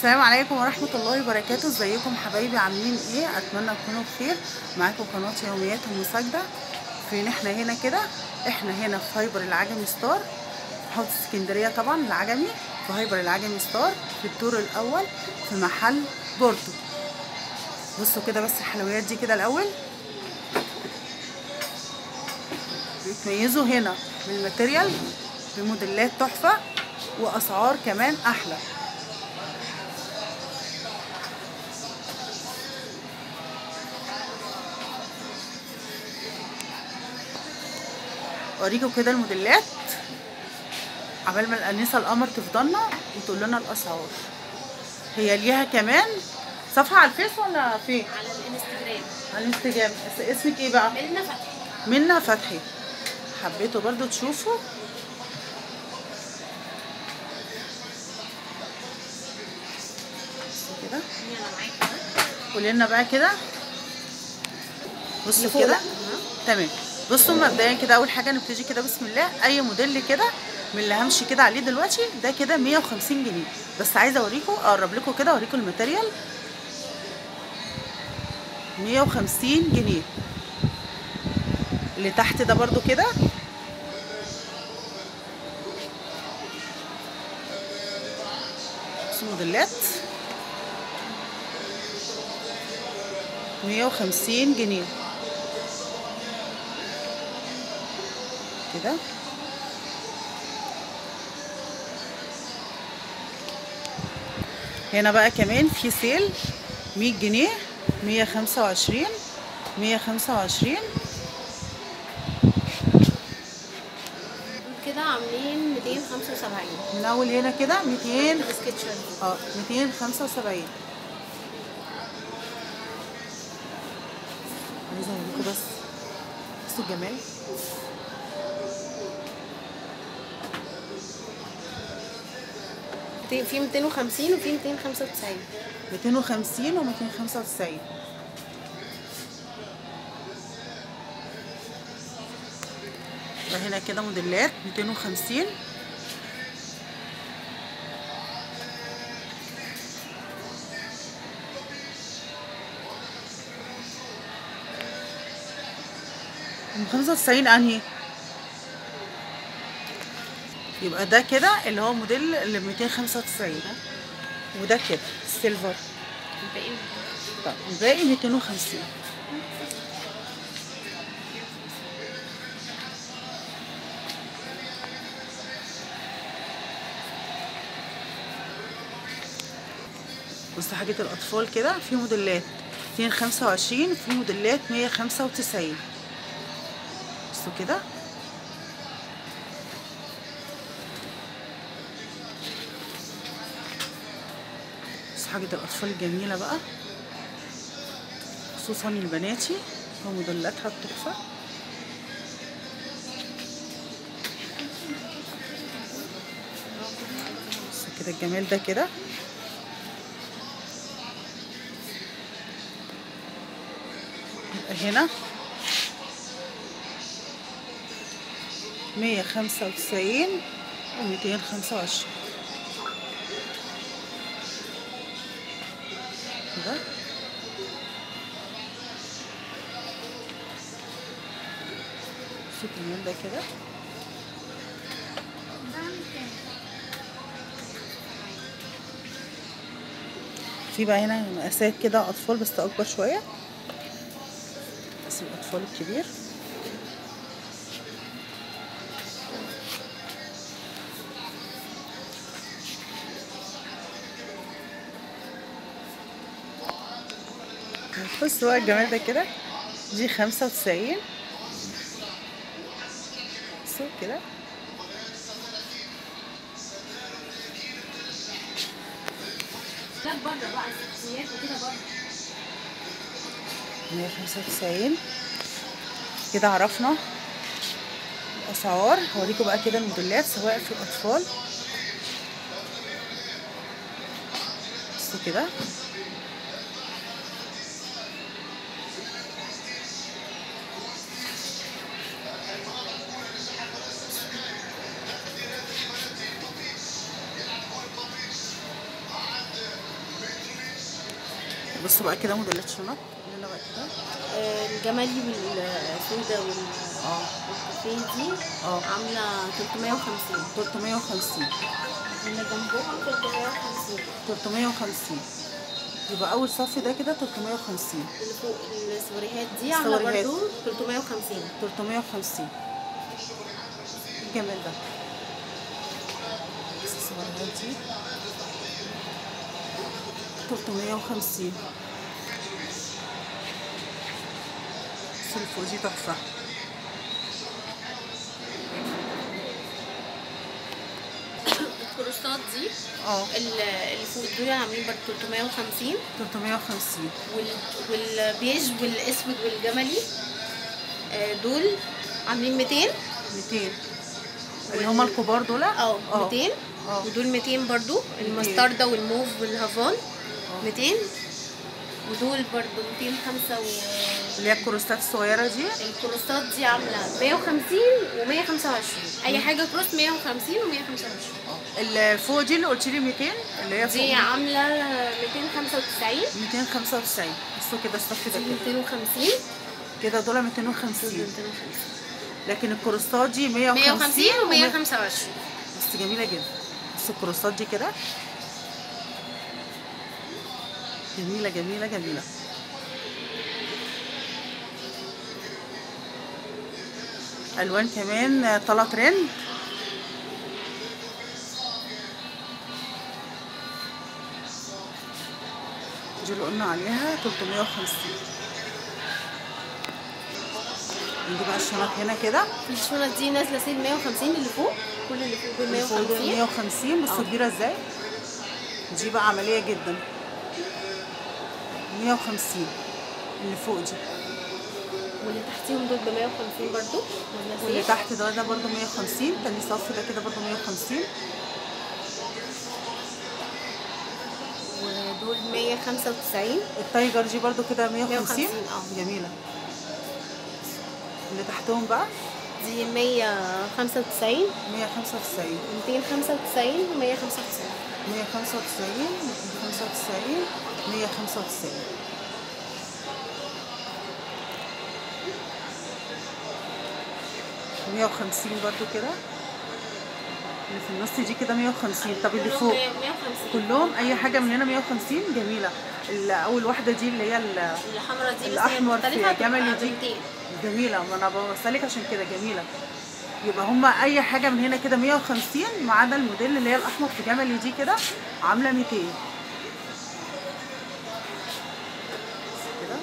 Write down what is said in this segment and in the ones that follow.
السلام عليكم ورحمة الله وبركاته ازيكم حبايبي عاملين ايه اتمنى تكونوا بخير معاكم قناة يوميات المساجدة فين احنا هنا كده احنا هنا في هايبر العجمي ستار في محافظة اسكندرية طبعا العجمي في هايبر العجمي ستار في الدور الاول في محل بورتو بصوا كده بس الحلويات دي كده الاول بيتميزوا هنا بالماتيريال بموديلات تحفة واسعار كمان احلى اوريكم كده الموديلات عبال ما الانسه القمر تفضلنا وتقول لنا الاسعار هي ليها كمان صفحه على الفيس ولا فين على الانستجرام على الانستجرام بس اسمك ايه بقى منا فتحي منى فتحي حبيتوا برضو تشوفوا بصوا كده يلا معاك قولي لنا بقى كده بصوا كده تمام بصوا مبدئيا كده اول حاجه نبتدي كده بسم الله اي موديل كده من اللي همشي كده عليه دلوقتي ده كده 150 جنيه بس عايزه اوريكم اقرب لكم كده اوريكم الماتيريال 150 جنيه اللي تحت ده برضو كده بصوا موديلات 150 جنيه كده هنا بقى كمان في سيل 100 جنيه 125 125 كده عاملين 275 من اول هنا كده 200 سكتشر اه 275 عايزه اوريكم بس بصوا الجمال في 250 وفي 295 250 و 295 وهنا كده موديلات 250 من 95 انهي يبقى ده كده اللي هو موديل اللي 295 وده كده السيلفر الباقي طب الباقي 250 بص حاجة الأطفال كده في موديلات 225 وفي موديلات 195 بصوا كده بص حاجة الأطفال الجميلة بقى خصوصا البناتي وموديلاتها التحفة بص كده الجمال ده كده يبقى هنا مية خمسة وتسعين وميتين خمسة وعشرين كده شوف الكمان ده كده في بقى هنا مقاسات كده اطفال بس اكبر شويه بس الاطفال الكبير بص بقى الجمال ده كده دي خمسة وتسعين بصوا كده لا بره بقى الشخصيات وكده بره مية خمسة وتسعين كده عرفنا الأسعار هوريكم بقى كده الموديلات سواء في الأطفال بصوا كده بصوا بقى كده موديلات شنط قولي لنا بقى كده آه، الجمالي والسوداء وال- اه والكافيه دي اه عاملة 350 350 اللي جنبهم 350 350 يبقى اول صف ده كده 350 اللي فوق السوريهات دي عاملة السوريهات. برضو 350 350 الجمال ده الصورات دي 350 الفوق دي تحفة الكروسات دي اه ال- اللي فوق دول عاملين برضو 350 350 وال... والبيج والاسود والجملي آه، دول عاملين 200 200 اللي هما الكبار دول اه 200 اه ودول 200 برضو المستردة والموف والهافان 200 ودول برضو 205 و اللي هي الكروستات الصغيرة دي الكروسات دي عاملة 150 و125 أي حاجة كروس 150 و125 اللي فوق دي اللي قلت لي 200 اللي هي دي فوق عاملة 295 295 بصوا كده الصف ده دي كده 250 كده دول دول 250 250 لكن الكروستات دي 150 150 و125 بس جميلة جدا بس الكروستات دي كده جميلة جميلة جميلة ألوان كمان طلع ترند دي اللي قلنا عليها 350 نجيب بقى الشنط هنا كده الشنط دي نازلة سيل 150 اللي فوق كل اللي فوق دول اللي فوق دول 150 150 بصوا اه. كبيرة ازاي دي بقى عملية جدا 150 اللي فوق دي واللي تحتيهم دول ب 150 برضو نازلة واللي سيل تحت ده ده برضه 150 تاني صف ده كده برضه 150 ودول 195 التايجر دي برضه كده 150 150 اه. جميلة اللي تحتهم بقى دي 195 195 295 و195 195 295 195 150 برضو كده اللي في النص دي كده 150 طب اللي فوق 150 كلهم اي حاجه من هنا 150 جميله ال- اول واحده دي اللي هي ال- الحمراء دي بس هي الاحمر مختلفة في جملي بتبقى دي ب 200 جميله ما انا بوصلك عشان كده جميله يبقى هما اي حاجه من هنا كده 150 ما عدا الموديل اللي هي الاحمر في جملي دي كده عامله 200 كده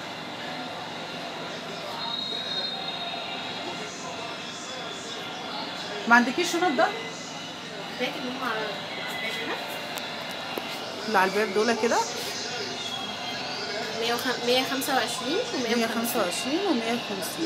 ما عندكيش شنط ده فاكر ان هم على الباب هنا اللي على الباب دول كده 125 و 150 125 و 150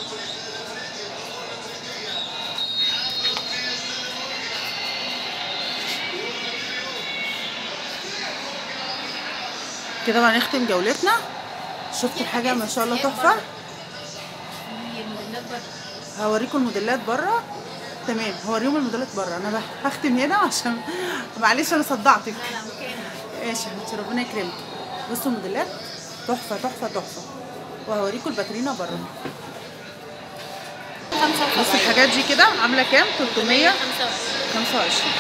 كده بقى نختم جولتنا شفتوا الحاجة ما شاء الله تحفة الموديلات برضه هوريكم الموديلات بره تمام هوريهم الموديلات بره انا بقى هختم هنا عشان معلش انا صدعتك لا لا مكان ماشي يا حبيبتي ربنا يكرمك بصوا الموديلات تحفة تحفة تحفة وهوريكم الباترينا بره بصوا 75 الحاجات دي كده عاملة كام 300 125 25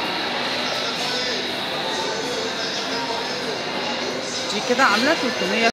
دي كده عاملة 300